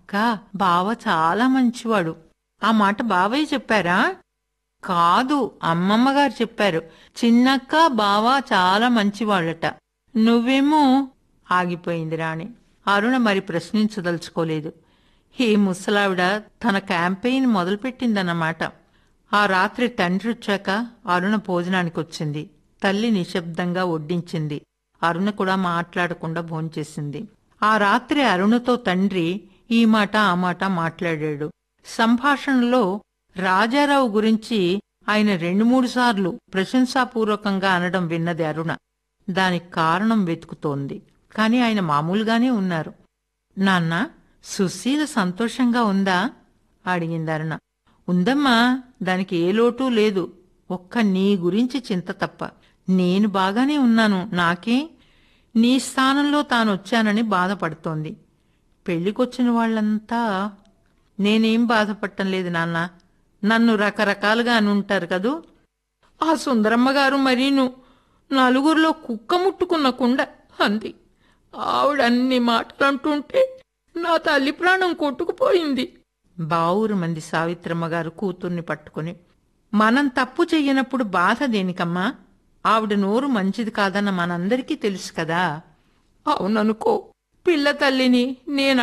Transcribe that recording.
అక్క బావ చాలా మంచివాడు ఆ మాట బావయ్య చెప్పారా కాదు అమ్మమ్మ గారు చెప్పారు చిన్నక్క బావ చాలా మంచివాళ్ళట నువ్వేమో ఆగిపోయింది రాణి అరుణ మరి ప్రశ్నించదలుచుకోలేదు ఈ ముసలావిడ తన క్యాంపెయిన్ మొదలుపెట్టిందన్నమాట ఆ రాత్రి తండ్రి వచ్చాక అరుణ భోజనానికి వచ్చింది తల్లి నిశ్శబ్దంగా వడ్డించింది అరుణ కూడా మాట్లాడకుండా భోంచేసింది ఆ రాత్రి అరుణతో తండ్రి ఈ మాట ఆ మాట మాట్లాడాడు సంభాషణలో రాజారావు గురించి ఆయన రెండు మూడు సార్లు ప్రశంసాపూర్వకంగా అనడం విన్నది అరుణ దానికి కారణం వెతుకుతోంది కాని ఆయన మామూలుగానే ఉన్నారు నాన్న సుశీల సంతోషంగా ఉందా అడిగింది అరుణ ఉందమ్మా దానికి ఏ లోటు లేదు ఒక్క నీ గురించి చింత తప్ప నేను బాగానే ఉన్నాను నాకే నీ స్థానంలో తానొచ్చానని బాధపడుతోంది పెళ్లికొచ్చిన వాళ్ళంతా నేనేం బాధపడటం లేదు నాన్న నన్ను రకరకాలుగా అనుంటారు కదూ ఆ సుందరమ్మ గారు మరీను నలుగురిలో కుక్క ముట్టుకున్న కుండ అంది ఆవిడ అన్ని మాటలు అంటుంటే నా తల్లి ప్రాణం కొట్టుకుపోయింది బావురు మంది సావిత్రమ్మ గారు కూతుర్ని పట్టుకుని మనం తప్పు చెయ్యనప్పుడు బాధ దేనికమ్మా ఆవిడ నోరు మంచిది కాదన్న మనందరికీ తెలుసు కదా అవుననుకో పిల్ల తల్లిని నేను